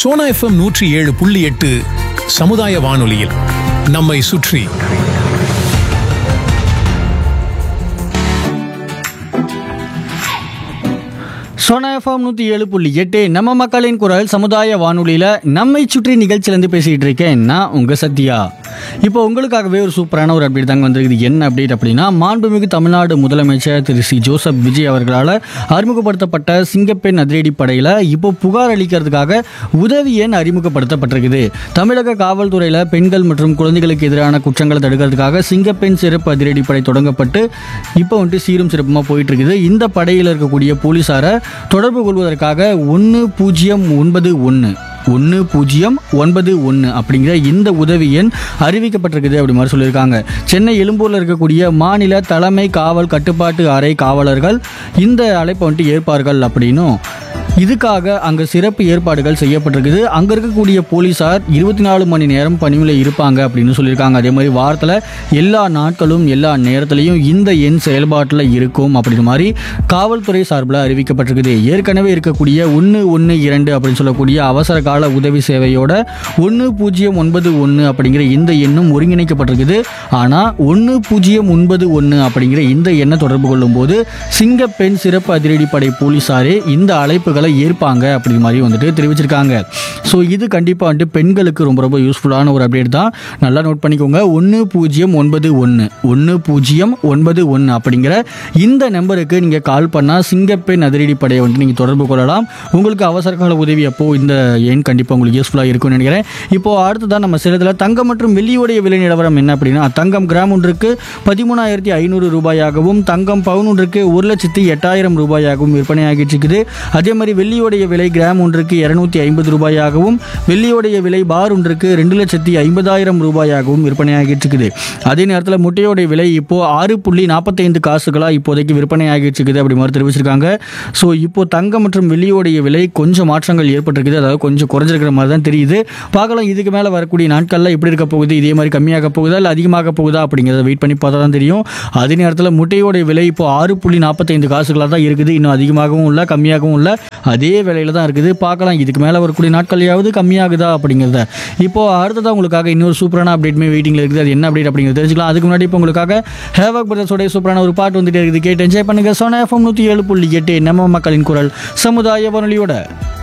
Sona FM நூற்றி ஏழு புள்ளி எட்டு சமுதாய வானொலியில் நம்மை சுற்றி சோனா எஃப்எம் நூற்றி ஏழு புள்ளி எட்டு நம்ம மக்களின் குரல் சமுதாய வானொலியில் நம்மை சுற்றி நிகழ்ச்சியிலேருந்து பேசிகிட்டு இருக்கேன் நான் உங்கள் சத்யா இப்போ உங்களுக்காகவே ஒரு சூப்பரான ஒரு அப்டேட் தாங்க வந்திருக்குது என்ன அப்டேட் அப்படின்னா மாண்புமிகு தமிழ்நாடு முதலமைச்சர் திரு சி ஜோசப் விஜய் அவர்களால் அறிமுகப்படுத்தப்பட்ட சிங்கப்பெண் அதிரடி படையில் இப்போ புகார் அளிக்கிறதுக்காக உதவி எண் அறிமுகப்படுத்தப்பட்டிருக்குது தமிழக காவல்துறையில் பெண்கள் மற்றும் குழந்தைகளுக்கு எதிரான குற்றங்களை தடுக்கிறதுக்காக சிங்கப்பெண் சிறப்பு அதிரடி படை தொடங்கப்பட்டு இப்போ வந்துட்டு சீரும் சிறப்புமாக போயிட்டு இருக்குது இந்த படையில் இருக்கக்கூடிய போலீஸாரை தொடர்பு கொள்வதற்காக ஒன்று பூஜ்ஜியம் ஒன்பது ஒன்று ஒன்று பூஜ்ஜியம் ஒன்பது ஒன்று அப்படிங்கிற இந்த உதவி எண் அறிவிக்கப்பட்டிருக்குது அப்படி மாதிரி சொல்லியிருக்காங்க சென்னை எழும்பூரில் இருக்கக்கூடிய மாநில தலைமை காவல் கட்டுப்பாட்டு அறை காவலர்கள் இந்த அழைப்பை வந்துட்டு ஏற்பார்கள் அப்படின்னும் இதுக்காக அங்கே சிறப்பு ஏற்பாடுகள் செய்யப்பட்டிருக்குது அங்கே இருக்கக்கூடிய போலீஸார் இருபத்தி நாலு மணி நேரம் பணியில் இருப்பாங்க அப்படின்னு சொல்லியிருக்காங்க அதே மாதிரி வாரத்தில் எல்லா நாட்களும் எல்லா நேரத்துலையும் இந்த எண் செயல்பாட்டில் இருக்கும் அப்படின்ற மாதிரி காவல்துறை சார்பில் அறிவிக்கப்பட்டிருக்குது ஏற்கனவே இருக்கக்கூடிய ஒன்று ஒன்று இரண்டு அப்படின்னு சொல்லக்கூடிய அவசர கால உதவி சேவையோட ஒன்று பூஜ்ஜியம் ஒன்பது ஒன்று அப்படிங்கிற இந்த எண்ணும் ஒருங்கிணைக்கப்பட்டிருக்குது ஆனால் ஒன்று பூஜ்ஜியம் ஒன்பது ஒன்று அப்படிங்கிற இந்த எண்ணை தொடர்பு கொள்ளும்போது சிங்கப்பெண் சிறப்பு அதிரடிப்படை போலீஸாரே இந்த அழைப்புகளை ஏற்பாங்க அப்படி மாதிரி வந்துட்டு தெரிவிச்சிருக்காங்க ஸோ இது கண்டிப்பாக வந்துட்டு பெண்களுக்கு ரொம்ப ரொம்ப யூஸ்ஃபுல்லான ஒரு அப்டேட் தான் நல்லா நோட் பண்ணிக்கோங்க ஒன்று பூஜ்ஜியம் ஒன்பது ஒன்று ஒன்று பூஜ்ஜியம் ஒன்பது ஒன்று அப்படிங்கிற இந்த நம்பருக்கு நீங்கள் கால் பண்ணால் சிங்கப்பெண் அதிரடி படையை வந்துட்டு நீங்கள் தொடர்பு கொள்ளலாம் உங்களுக்கு அவசர கால உதவி அப்போ இந்த எண் கண்டிப்பாக உங்களுக்கு யூஸ்ஃபுல்லாக இருக்கும்னு நினைக்கிறேன் இப்போ அடுத்ததான் நம்ம சேலத்தில் தங்கம் மற்றும் வெள்ளியுடைய விலை நிலவரம் என்ன அப்படின்னா தங்கம் கிராம் ஒன்றுக்கு பதிமூணாயிரத்தி ஐநூறு ரூபாயாகவும் தங்கம் பவுன் ஒன்றுக்கு ஒரு லட்சத்தி எட்டாயிரம் ரூபாயாகவும் விற்பனையாகிட்டு இருக்குது அதே மாதிரி வெள்ளியோடைய விலை கிராம் ஒன்றுக்கு இரநூத்தி ஐம்பது ரூபாயாகவும் வெள்ளியோடைய விலை பார் ஒன்றுக்கு ரெண்டு லட்சத்தி ஐம்பதாயிரம் ரூபாயாகவும் விற்பனையாகிட்டு இருக்குது அதே நேரத்தில் முட்டையோடைய விலை இப்போ ஆறு புள்ளி நாற்பத்தைந்து காசுகளாக இப்போதைக்கு விற்பனையாகிட்டு இருக்குது அப்படி மாதிரி தெரிவிச்சிருக்காங்க ஸோ இப்போ தங்கம் மற்றும் வெள்ளியோடைய விலை கொஞ்சம் மாற்றங்கள் ஏற்பட்டிருக்குது அதாவது கொஞ்சம் குறைஞ்சிருக்கிற மாதிரி தான் தெரியுது பார்க்கலாம் இதுக்கு மேலே வரக்கூடிய நாட்களில் எப்படி இருக்க போகுது இதே மாதிரி கம்மியாக போகுதா இல்லை அதிகமாக போகுதா அப்படிங்கிறத வெயிட் பண்ணி பார்த்தா தான் தெரியும் அதே நேரத்தில் முட்டையோடைய விலை இப்போ ஆறு புள்ளி நாற்பத்தைந்து காசுகளாக தான் இருக்குது இன்னும் அதிகமாகவும் இல்லை கம்மியாகவும் இல்லை அதே விலையில தான் இருக்குது பார்க்கலாம் இதுக்கு மேலே வரக்கூடிய நாட்களையாவது கம்மியாகுதா அப்படிங்கிறத இப்போ அடுத்ததாக உங்களுக்காக இன்னொரு சூப்பரான அப்டேட்மே வெயிட்டிங்கில் இருக்குது அது என்ன அப்டேட் அப்படிங்கிறது தெரிஞ்சுக்கலாம் அதுக்கு முன்னாடி இப்போ உங்களுக்காக ஹேவக் பிரதர்ஸோடைய சூப்பரான ஒரு பாட்டு வந்துட்டே இருக்குது கேட்டு என்ஜாய் பண்ணுங்க சோனா எஃப்எம் நூற்றி ஏழு புள்ளி எட்டு நம்ம மக்களின் குரல் சமுதாய வானொலியோட